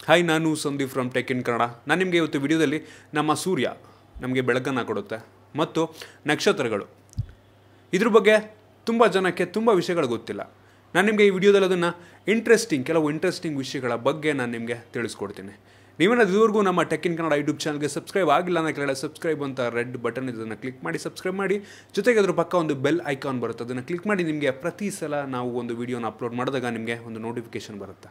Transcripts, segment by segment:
hi ನಾನು Sandeep from tech in Kannada ನಾನು ನಿಮಗೆ ಇವತ್ತು ವಿಡಿಯೋದಲ್ಲಿ ನಮ್ಮ ಸೂರ್ಯ ನಮಗೆ ಬೆಳಕನ್ನು ಕೊಡುತ್ತೆ ಮತ್ತು ನಕ್ಷತ್ರಗಳು ಇದ್ರ ಬಗ್ಗೆ ತುಂಬ ಜನಕ್ಕೆ ತುಂಬ ವಿಷಯಗಳು ಗೊತ್ತಿಲ್ಲ ನಾನು ನಿಮಗೆ ಈ ವಿಡಿಯೋದಲ್ಲಿ ಅದನ್ನು ಇಂಟ್ರೆಸ್ಟಿಂಗ್ ಕೆಲವು ಇಂಟ್ರೆಸ್ಟಿಂಗ್ ವಿಷಯಗಳ ಬಗ್ಗೆ ನಾನು ನಿಮಗೆ ತಿಳಿಸ್ಕೊಡ್ತೀನಿ ನೀವೇನಾದ್ರು ಇದುವರೆಗೂ ನಮ್ಮ ಟೆಕ್ ಇನ್ ಕನ್ನಡ ಯೂಟ್ಯೂಬ್ ಚಾನಲ್ಗೆ ಸಬ್ಸ್ಕ್ರೈಬ್ ಆಗಿಲ್ಲ ಅನ್ನೋ ಕೆಳಗಡೆ ಸಬ್ಸ್ಕ್ರೈಬ್ ಅಂತ ರೆಡ್ ಬಟನ್ ಇದನ್ನು ಕ್ಲಿಕ್ ಮಾಡಿ ಸಬ್ಸ್ಕ್ರೈಬ್ ಮಾಡಿ ಜೊತೆಗೆ ಅದ್ರ ಪಕ್ಕ ಒಂದು ಬೆಲ್ ಐಕಾನ್ ಬರುತ್ತೆ ಅದನ್ನು ಕ್ಲಿಕ್ ಮಾಡಿ ನಿಮಗೆ ಪ್ರತಿ ಸಲ ನಾವು ಒಂದು ವಿಡಿಯೋನ ಅಪ್ಲೋಡ್ ಮಾಡಿದಾಗ ನಿಮಗೆ ಒಂದು ನೋಟಿಫಿಕೇಶನ್ ಬರುತ್ತೆ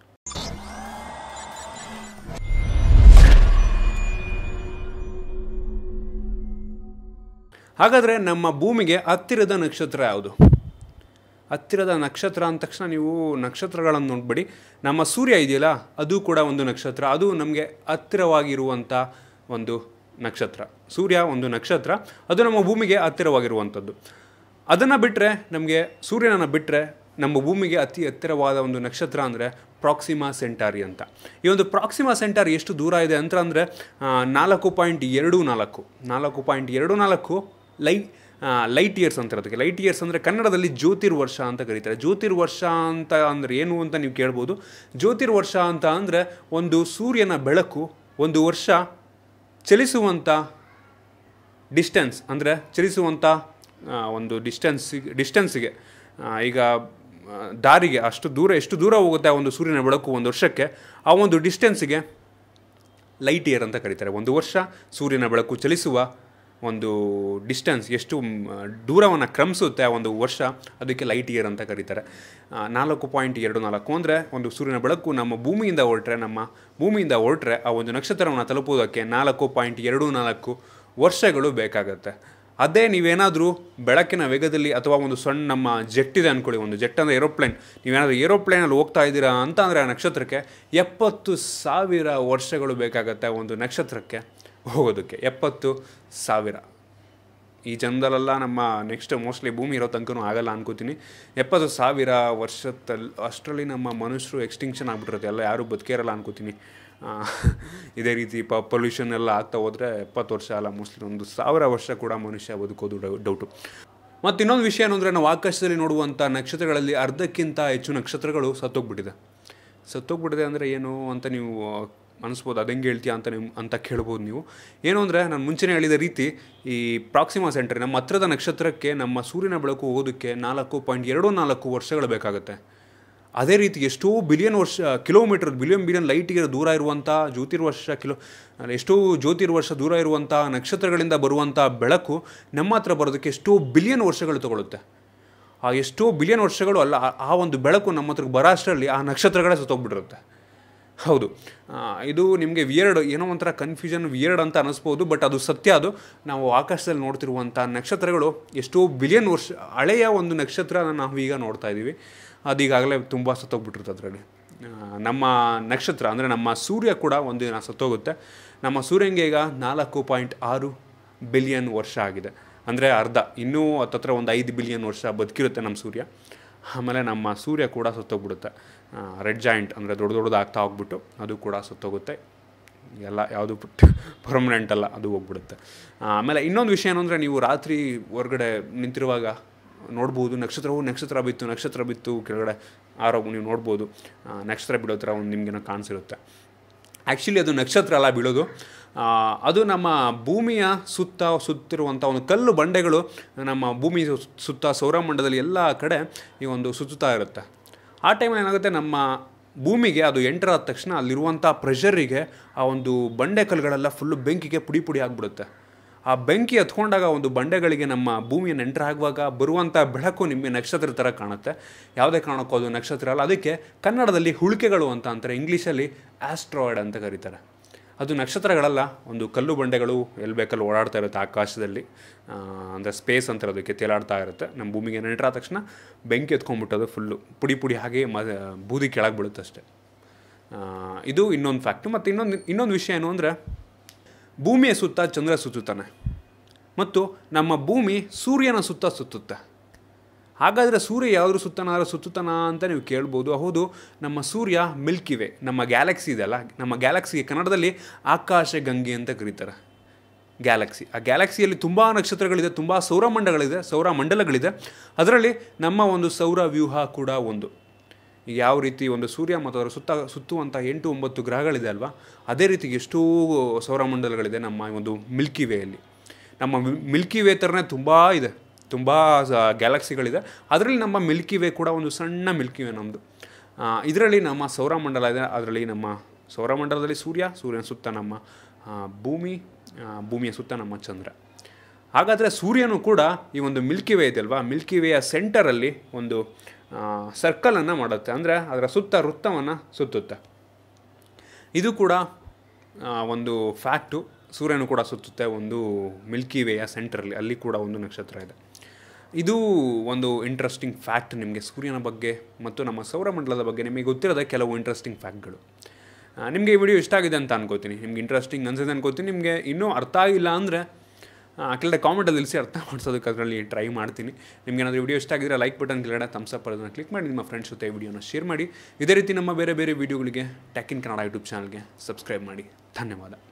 ಹಾಗಾದರೆ ನಮ್ಮ ಭೂಮಿಗೆ ಹತ್ತಿರದ ನಕ್ಷತ್ರ ಯಾವುದು ಹತ್ತಿರದ ನಕ್ಷತ್ರ ಅಂದ ತಕ್ಷಣ ನೀವು ನಕ್ಷತ್ರಗಳನ್ನು ನೋಡ್ಬೇಡಿ ನಮ್ಮ ಸೂರ್ಯ ಇದೆಯಲ್ಲ ಅದು ಕೂಡ ಒಂದು ನಕ್ಷತ್ರ ಅದು ನಮಗೆ ಹತ್ತಿರವಾಗಿರುವಂಥ ಒಂದು ನಕ್ಷತ್ರ ಸೂರ್ಯ ಒಂದು ನಕ್ಷತ್ರ ಅದು ನಮ್ಮ ಭೂಮಿಗೆ ಹತ್ತಿರವಾಗಿರುವಂಥದ್ದು ಅದನ್ನು ಬಿಟ್ಟರೆ ನಮಗೆ ಸೂರ್ಯನನ್ನು ಬಿಟ್ಟರೆ ನಮ್ಮ ಭೂಮಿಗೆ ಅತಿ ಹತ್ತಿರವಾದ ಒಂದು ನಕ್ಷತ್ರ ಅಂದರೆ ಪ್ರಾಕ್ಸಿಮಾ ಸೆಂಟಾರಿ ಅಂತ ಈ ಒಂದು ಪ್ರಾಕ್ಸಿಮಾ ಸೆಂಟಾರಿ ಎಷ್ಟು ದೂರ ಇದೆ ಅಂತ ಅಂದರೆ ನಾಲ್ಕು ಪಾಯಿಂಟ್ ಎರಡು ನಾಲ್ಕು ನಾಲ್ಕು ಪಾಯಿಂಟ್ ಎರಡು ನಾಲ್ಕು ಲೈ ಲೈಟ್ ಇಯರ್ಸ್ ಅಂತಾರೆ ಅದಕ್ಕೆ ಲೈಟ್ ಇಯರ್ಸ್ ಅಂದರೆ ಕನ್ನಡದಲ್ಲಿ ಜ್ಯೋತಿರ್ವರ್ಷ ಅಂತ ಕರೀತಾರೆ ಜ್ಯೋತಿರ್ವರ್ಷ ಅಂತ ಅಂದರೆ ಏನು ಅಂತ ನೀವು ಕೇಳ್ಬೋದು ಜ್ಯೋತಿರ್ವರ್ಷ ಅಂತ ಅಂದರೆ ಒಂದು ಸೂರ್ಯನ ಬೆಳಕು ಒಂದು ವರ್ಷ ಚಲಿಸುವಂಥ ಡಿಸ್ಟೆನ್ಸ್ ಅಂದರೆ ಚಲಿಸುವಂಥ ಆ, ಒಂದು ಡಿಸ್ಟೆನ್ಸಿಗೆ ಡಿಸ್ಟೆನ್ಸಿಗೆ ಈಗ ಆ, ದಾರಿಗೆ ಅಷ್ಟು ದೂರ ಎಷ್ಟು ದೂರ ಹೋಗುತ್ತೆ ಆ ಒಂದು ಸೂರ್ಯನ ಬೆಳಕು ಒಂದು ವರ್ಷಕ್ಕೆ ಆ ಒಂದು ಡಿಸ್ಟೆನ್ಸಿಗೆ ಲೈಟ್ ಇಯರ್ ಅಂತ ಕರೀತಾರೆ ಒಂದು ವರ್ಷ ಸೂರ್ಯನ ಬೆಳಕು ಚಲಿಸುವ ಒಂದು ಡಿಸ್ಟೆನ್ಸ್ ಎಷ್ಟು ದೂರವನ್ನು ಕ್ರಮಿಸುತ್ತೆ ಆ ಒಂದು ವರ್ಷ ಅದಕ್ಕೆ ಲೈಟ್ ಇಯರ್ ಅಂತ ಕರೀತಾರೆ ಆ, ನಾಲ್ಕು ಪಾಯಿಂಟ್ ಎರಡು ನಾಲ್ಕು ಅಂದರೆ ಒಂದು ಸೂರ್ಯನ ಬೆಳಕು ನಮ್ಮ ಭೂಮಿಯಿಂದ ಹೊರಟ್ರೆ ನಮ್ಮ ಭೂಮಿಯಿಂದ ಹೊರಟ್ರೆ ಆ ಒಂದು ನಕ್ಷತ್ರವನ್ನು ತಲುಪುವುದಕ್ಕೆ ನಾಲ್ಕು ಪಾಯಿಂಟ್ ಎರಡು ನಾಲ್ಕು ವರ್ಷಗಳು ಬೇಕಾಗತ್ತೆ ಅದೇ ನೀವೇನಾದರೂ ಬೆಳಕಿನ ವೇಗದಲ್ಲಿ ಅಥವಾ ಒಂದು ಸಣ್ಣ ನಮ್ಮ ಜೆಟ್ ಇದೆ ಅಂದ್ಕೊಳ್ಳಿ ಒಂದು ಜೆಟ್ ಅಂದರೆ ಏರೋಪ್ಲೇನ್ ನೀವೇನಾದರೂ ಏರೋಪ್ಲೇನಲ್ಲಿ ಹೋಗ್ತಾ ಇದ್ದೀರಾ ಅಂತ ಅಂದರೆ ಆ ನಕ್ಷತ್ರಕ್ಕೆ ಎಪ್ಪತ್ತು ಸಾವಿರ ವರ್ಷಗಳು ಬೇಕಾಗತ್ತೆ ಆ ಒಂದು ನಕ್ಷತ್ರಕ್ಕೆ ಹೋಗೋದಕ್ಕೆ ಎಪ್ಪತ್ತು ಸಾವಿರ ಈ ಜನ್ಮದಲ್ಲೆಲ್ಲ ನಮ್ಮ ನೆಕ್ಸ್ಟ್ ಮೋಸ್ಟ್ಲಿ ಭೂಮಿ ಇರೋ ತನಕನೂ ಆಗಲ್ಲ ಅನ್ಕೋತೀನಿ ಎಪ್ಪತ್ತು ಸಾವಿರ ವರ್ಷದಲ್ಲಿ ಅಷ್ಟರಲ್ಲಿ ನಮ್ಮ ಮನುಷ್ಯರು ಎಕ್ಸ್ಟಿಂಕ್ಷನ್ ಆಗಿಬಿಟ್ಟಿರುತ್ತೆ ಎಲ್ಲ ಯಾರೂ ಬದುಕಿರಲ್ಲ ಅನ್ಕೋತೀನಿ ಆ, ಇದೇ ರೀತಿ ಪ ಪೊಲ್ಯೂಷನ್ ಎಲ್ಲ ಆಗ್ತಾ ಹೋದರೆ ಎಪ್ಪತ್ತು ವರ್ಷ ಅಲ್ಲ ಮೋಸ್ಟ್ಲಿ ಒಂದು ಸಾವಿರ ವರ್ಷ ಕೂಡ ಮನುಷ್ಯ ಬದುಕೋದು ಡೌ- ಡೌಟು ಮತ್ತು ಇನ್ನೊಂದು ವಿಷಯ ಏನು ಅಂದರೆ ನಾವು ಆಕಾಶದಲ್ಲಿ ನೋಡುವಂಥ ನಕ್ಷತ್ರಗಳಲ್ಲಿ ಅರ್ಧಕ್ಕಿಂತ ಹೆಚ್ಚು ನಕ್ಷತ್ರಗಳು ಸತ್ತೋಗ್ಬಿಟ್ಟಿದೆ ಸತ್ತೋಗ್ಬಿಟ್ಟಿದೆ ಅಂದರೆ ಏನು ಅಂತ ನೀವು ಅನಿಸ್ಬೋದು ಅದು ಹೆಂಗೆ ಹೇಳ್ತೀಯಾ ಅಂತ ನೀವು ಅಂತ ಕೇಳ್ಬೋದು ನೀವು ಏನು ಅಂದರೆ ನಾನು ಮುಂಚೆನೇ ಹೇಳಿದ ರೀತಿ ಈ ಪ್ರಾಕ್ಸಿಮಾ ಸೆಂಟರ್ ನಮ್ಮ ಹತ್ರದ ನಕ್ಷತ್ರಕ್ಕೆ ನಮ್ಮ ಸೂರ್ಯನ ಬೆಳಕು ಹೋಗೋದಕ್ಕೆ ನಾಲ್ಕು ಪಾಯಿಂಟ್ ಎರಡು ನಾಲ್ಕು ವರ್ಷಗಳು ಬೇಕಾಗುತ್ತೆ ಅದೇ ರೀತಿ ಎಷ್ಟೋ ಬಿಲಿಯನ್ ವರ್ಷ ಕಿಲೋಮೀಟರ್ ಬಿಲಿಯನ್ ಬಿಲಿಯನ್ ಲೈಟಿಗೆ ದೂರ ಇರುವಂಥ ಜ್ಯೋತಿರ್ವರ್ಷ ಕಿಲೋ ಎಷ್ಟೋ ಜ್ಯೋತಿರ್ವರ್ಷ ದೂರ ಇರುವಂಥ ನಕ್ಷತ್ರಗಳಿಂದ ಬರುವಂಥ ಬೆಳಕು ನಮ್ಮ ಹತ್ರ ಬರೋದಕ್ಕೆ ಎಷ್ಟೋ ಬಿಲಿಯನ್ ವರ್ಷಗಳು ತಗೊಳುತ್ತೆ ಆ ಎಷ್ಟೋ ಬಿಲಿಯನ್ ವರ್ಷಗಳು ಅಲ್ಲ ಆ- ಆ ಒಂದು ಬೆಳಕು ನಮ್ಮ ಹತ್ರಕ್ಕೆ ಬರೋ ಅಷ್ಟರಲ್ಲಿ ಆ ನಕ್ಷತ್ರಗಳೇ ಸುತ್ತೋಗ್ಬಿಟ್ಟಿರುತ್ತೆ ಹೌದು ಆ, ಇದು ನಿಮಗೆ ವಿಯರ್ಡ್ ಏನೋ ಒಂಥರ ಕನ್ಫ್ಯೂಷನ್ ವಿಯರ್ಡ್ ಅಂತ ಅನ್ನಿಸ್ಬೋದು ಬಟ್ ಅದು ಸತ್ಯ ಅದು ನಾವು ಆಕಾಶದಲ್ಲಿ ನೋಡ್ತಿರುವಂಥ ನಕ್ಷತ್ರಗಳು ಎಷ್ಟೋ ಬಿಲಿಯನ್ ವರ್ಷ ಹಳೆಯ ಒಂದು ನಕ್ಷತ್ರ ನಾವು ಈಗ ನೋಡ್ತಾ ಇದ್ದೀವಿ ಅದೀಗಾಗಲೇ ತುಂಬ ಸತ್ತೋಗ್ಬಿಟ್ಟಿರುತ್ತೆ ಅದರಲ್ಲಿ ನಮ್ಮ ನಕ್ಷತ್ರ ಅಂದರೆ ನಮ್ಮ ಸೂರ್ಯ ಕೂಡ ಒಂದು ದಿನ ಸತ್ತೋಗುತ್ತೆ ನಮ್ಮ ಸೂರ್ಯನಿಗೆ ಈಗ ನಾಲ್ಕು ಪಾಯಿಂಟ್ ಆರು ಬಿಲಿಯನ್ ವರ್ಷ ಆಗಿದೆ ಅಂದರೆ ಅರ್ಧ ಇನ್ನೂ ಹತ್ತತ್ರ ಒಂದು ಐದು ಬಿಲಿಯನ್ ವರ್ಷ ಬದುಕಿರುತ್ತೆ ನಮ್ಮ ಸೂರ್ಯ ಆಮೇಲೆ ನಮ್ಮ ಸೂರ್ಯ ಕೂಡ ಸತ್ತೋಗ್ಬಿಡುತ್ತೆ ರೆಡ್ ಜಾಯಿಂಟ್ ಅಂದರೆ ದೊಡ್ಡ ದೊಡ್ಡದು ಆಗ್ತಾ ಹೋಗ್ಬಿಟ್ಟು ಅದು ಕೂಡ ಸತ್ತೋಗುತ್ತೆ ಎಲ್ಲ ಯಾವುದು ಪರ್ಮನೆಂಟ್ ಅಲ್ಲ ಅದು ಹೋಗ್ಬಿಡುತ್ತೆ ಆ, ಆಮೇಲೆ ಇನ್ನೊಂದು ವಿಷಯ ಏನು ಅಂದರೆ ನೀವು ರಾತ್ರಿ ಹೊರಗಡೆ ನಿಂತಿರುವಾಗ ನೋಡ್ಬೋದು ನಕ್ಷತ್ರವು ನಕ್ಷತ್ರ ಬಿತ್ತು ನಕ್ಷತ್ರ ಬಿತ್ತು ಕೆಳಗಡೆ ಆರೋ ನೀವು ನೋಡ್ಬೋದು ಆ, ನಕ್ಷತ್ರ ಬಿಡೋ ಥರ ಒಂದು ನಿಮಗೇನೋ ಕಾಣಿಸಿರುತ್ತೆ ಆ್ಯಕ್ಚುಲಿ ಅದು ನಕ್ಷತ್ರ ಅಲ್ಲ ಬೀಳೋದು ಆ, ಅದು ನಮ್ಮ ಭೂಮಿಯ ಸುತ್ತ ಸುತ್ತಿರುವಂಥ ಒಂದು ಕಲ್ಲು ಬಂಡೆಗಳು ನಮ್ಮ ಭೂಮಿ ಸು- ಸುತ್ತ ಸೌರಮಂಡಲದಲ್ಲಿ ಎಲ್ಲ ಕಡೆ ಈ ಒಂದು ಸುತ್ತುತ್ತಾ ಇರುತ್ತೆ ಆ ಟೈಮಲ್ಲಿ ಏನಾಗುತ್ತೆ ನಮ್ಮ ಭೂಮಿಗೆ ಅದು ಎಂಟರ್ ಆದ ತಕ್ಷಣ ಅಲ್ಲಿರುವಂಥ ಪ್ರೆಷರಿಗೆ ಆ ಒಂದು ಬಂಡೆ ಕಲ್ಲುಗಳೆಲ್ಲ ಫುಲ್ಲು ಬೆಂಕಿಗೆ ಪುಡಿ ಪುಡಿ ಆಗಿಬಿಡುತ್ತೆ ಆ ಬೆಂಕಿ ಹತ್ಕೊಂಡಾಗ ಒಂದು ಬಂಡೆಗಳಿಗೆ ನಮ್ಮ ಭೂಮಿಯನ್ನು ಎಂಟರ್ ಆಗುವಾಗ ಬರುವಂಥ ಬೆಳಕು ನಿಮಗೆ ನಕ್ಷತ್ರ ಥರ ಕಾಣುತ್ತೆ ಯಾವುದೇ ಕಾರಣಕ್ಕೂ ಅದು ನಕ್ಷತ್ರ ಅಲ್ಲ ಅದಕ್ಕೆ ಕನ್ನಡದಲ್ಲಿ ಹುಳಿಕೆಗಳು ಅಂತ ಅಂತಾರೆ ಇಂಗ್ಲೀಷಲ್ಲಿ ಆಸ್ಟ್ರಾಯ್ಡ್ ಅಂತ ಕರೀತಾರೆ ಅದು ನಕ್ಷತ್ರಗಳಲ್ಲ ಒಂದು ಕಲ್ಲು ಬಂಡೆಗಳು ಎಲ್ಲಿ ಬೇಕಲ್ಲಿ ಓಡಾಡ್ತಾ ಇರುತ್ತೆ ಆಕಾಶದಲ್ಲಿ ಅಂದರೆ ಸ್ಪೇಸ್ ಅಂತಾರೆ ಅದಕ್ಕೆ ತೇಲಾಡ್ತಾ ಇರುತ್ತೆ ನಮ್ಮ ಭೂಮಿಗೆ ಎಂಟರ್ ಆದ ತಕ್ಷಣ ಬೆಂಕಿ ಎತ್ಕೊಂಡ್ಬಿಟ್ಟದು ಫುಲ್ಲು ಪುಡಿ ಪುಡಿ ಹಾಗೆ ಮ ಬೂದಿ ಕೆಳಗೆ ಬೀಳುತ್ತೆ ಅಷ್ಟೇ ಆ, ಇದು ಇನ್ನೊಂದು ಫ್ಯಾಕ್ಟು ಮತ್ತು ಇನ್ನೊಂದು ಇನ್ನೊಂದು ವಿಷಯ ಏನು ಅಂದರೆ ಭೂಮಿಯ ಸುತ್ತ ಚಂದ್ರ ಸುತ್ತುತ್ತಾನೆ ಮತ್ತು ನಮ್ಮ ಭೂಮಿ ಸೂರ್ಯನ ಸುತ್ತ ಸುತ್ತುತ್ತೆ ಹಾಗಾದರೆ ಸೂರ್ಯ ಯಾವ್ದ್ರ ಸುತ್ತನಾರ ಸುತ್ತುತ್ತಾನ ಅಂತ ನೀವು ಕೇಳ್ಬೋದು ಹೌದು ನಮ್ಮ ಸೂರ್ಯ ಮಿಲ್ಕಿ ವೇ ನಮ್ಮ ಗ್ಯಾಲಕ್ಸಿ ಇದೆಯಲ್ಲ ನಮ್ಮ ಗ್ಯಾಲಕ್ಸಿಗೆ ಕನ್ನಡದಲ್ಲಿ ಆಕಾಶ ಗಂಗೆ ಅಂತ ಕರೀತಾರೆ ಗ್ಯಾಲಕ್ಸಿ ಆ ಗ್ಯಾಲಕ್ಸಿಯಲ್ಲಿ ತುಂಬ ನಕ್ಷತ್ರಗಳಿದೆ ತುಂಬ ಸೌರಮಂಡಲಗಳಿದೆ ಸೌರಮಂಡಲಗಳಿದೆ ಅದರಲ್ಲಿ ನಮ್ಮ ಒಂದು ಸೌರ ವ್ಯೂಹ ಕೂಡ ಒಂದು ಯಾವ ರೀತಿ ಒಂದು ಸೂರ್ಯ ಮತ್ತು ಅದರ ಸುತ್ತ ಸುತ್ತುವಂಥ ಎಂಟು ಒಂಬತ್ತು ಗ್ರಹಗಳಿದೆ ಅಲ್ವಾ ಅದೇ ರೀತಿ ಎಷ್ಟೋ ಸೌರಮಂಡಲಗಳಿದೆ ನಮ್ಮ ಒಂದು ಮಿಲ್ಕಿ ವೇಯಲ್ಲಿ ನಮ್ಮ ಮಿ- ಮಿಲ್ಕಿ ವೇ ಥರನೇ ತುಂಬ ಇದೆ ತುಂಬ ಗ್ಯಾಲಕ್ಸಿಗಳಿದೆ ಅದರಲ್ಲಿ ನಮ್ಮ ಮಿಲ್ಕಿ ವೇ ಕೂಡ ಒಂದು ಸಣ್ಣ ಮಿಲ್ಕಿ ವೇ ನಮ್ಮದು ಇದರಲ್ಲಿ ನಮ್ಮ ಸೌರಮಂಡಲ ಇದೆ ಅದರಲ್ಲಿ ನಮ್ಮ ಸೌರಮಂಡಲದಲ್ಲಿ ಸೂರ್ಯ ಸೂರ್ಯನ ಸುತ್ತ ನಮ್ಮ ಆ, ಭೂಮಿ ಆ, ಭೂಮಿಯ ಸುತ್ತ ನಮ್ಮ ಚಂದ್ರ ಹಾಗಾದರೆ ಸೂರ್ಯನು ಕೂಡ ಈ ಒಂದು ಮಿಲ್ಕಿ ವೇ ಇದೆಯಲ್ವಾ ಮಿಲ್ಕಿ ವೇಯ ಸೆಂಟರಲ್ಲಿ ಒಂದು ಸರ್ಕಲನ್ನು ಮಾಡುತ್ತೆ ಅಂದರೆ ಅದರ ಸುತ್ತ ವೃತ್ತವನ್ನು ಸುತ್ತುತ್ತೆ ಇದು ಕೂಡ ಆ, ಒಂದು ಫ್ಯಾಕ್ಟು ಸೂರ್ಯನು ಕೂಡ ಸುತ್ತುತ್ತೆ ಒಂದು ಮಿಲ್ಕಿ ವೇಯ ಸೆಂಟ್ರಲ್ಲಿ ಅಲ್ಲಿ ಕೂಡ ಒಂದು ನಕ್ಷತ್ರ ಇದೆ ಇದು ಒಂದು ಇಂಟ್ರೆಸ್ಟಿಂಗ್ ಫ್ಯಾಕ್ಟ್ ನಿಮಗೆ ಸೂರ್ಯನ ಬಗ್ಗೆ ಮತ್ತು ನಮ್ಮ ಸೌರಮಂಡಲದ ಬಗ್ಗೆ ನಿಮಗೆ ಗೊತ್ತಿರೋದೇ ಕೆಲವು ಇಂಟ್ರೆಸ್ಟಿಂಗ್ ಫ್ಯಾಕ್ಟ್ಗಳು ನಿಮಗೆ ಈ ವಿಡಿಯೋ ಇಷ್ಟ ಆಗಿದೆ ಅಂತ ಅನ್ಕೋತೀನಿ ನಿಮ್ಗೆ ಇಂಟ್ರೆಸ್ಟಿಂಗ್ ಅನ್ಸಿದೆ ಅನ್ಕೋತೀನಿ ನಿಮಗೆ ಇನ್ನೂ ಅರ್ಥ ಆಗಿಲ್ಲ ಅಂದರೆ ಕೆಳಗಡೆ ಕಾಮೆಂಟಲ್ಲಿ ತಿಳಿಸಿ ಅರ್ಥ ಮಾಡಿಸೋದಕ್ಕೆ ಅದರಲ್ಲಿ ಟ್ರೈ ಮಾಡ್ತೀನಿ ನಿಮ್ಗೆ ಏನಾದರೂ ವಿಡಿಯೋ ಇಷ್ಟ ಆಗಿದ್ರೆ ಲೈಕ್ ಬಟನ್ ಕೆಳಗಡೆ ಥಮ್ಸ್ ಅಪ್ ಅದನ್ನು ಕ್ಲಿಕ್ ಮಾಡಿ ನಿಮ್ಮ ಫ್ರೆಂಡ್ಸ್ ಜೊತೆ ವಿಡಿಯೋನ ಶೇರ್ ಮಾಡಿ ಇದೇ ರೀತಿ ನಮ್ಮ ಬೇರೆ ಬೇರೆ ವಿಡಿಯೋಗಳಿಗೆ ಟ್ಯಾಕ್ ಇನ್ ಕನ್ನಡ ಯೂಟ್ಯೂಬ್ ಚಾನಲ್ಗೆ ಸಬ್ಸ್ಕ್ರೈಬ್ ಮಾಡಿ ಧನ್ಯವಾದ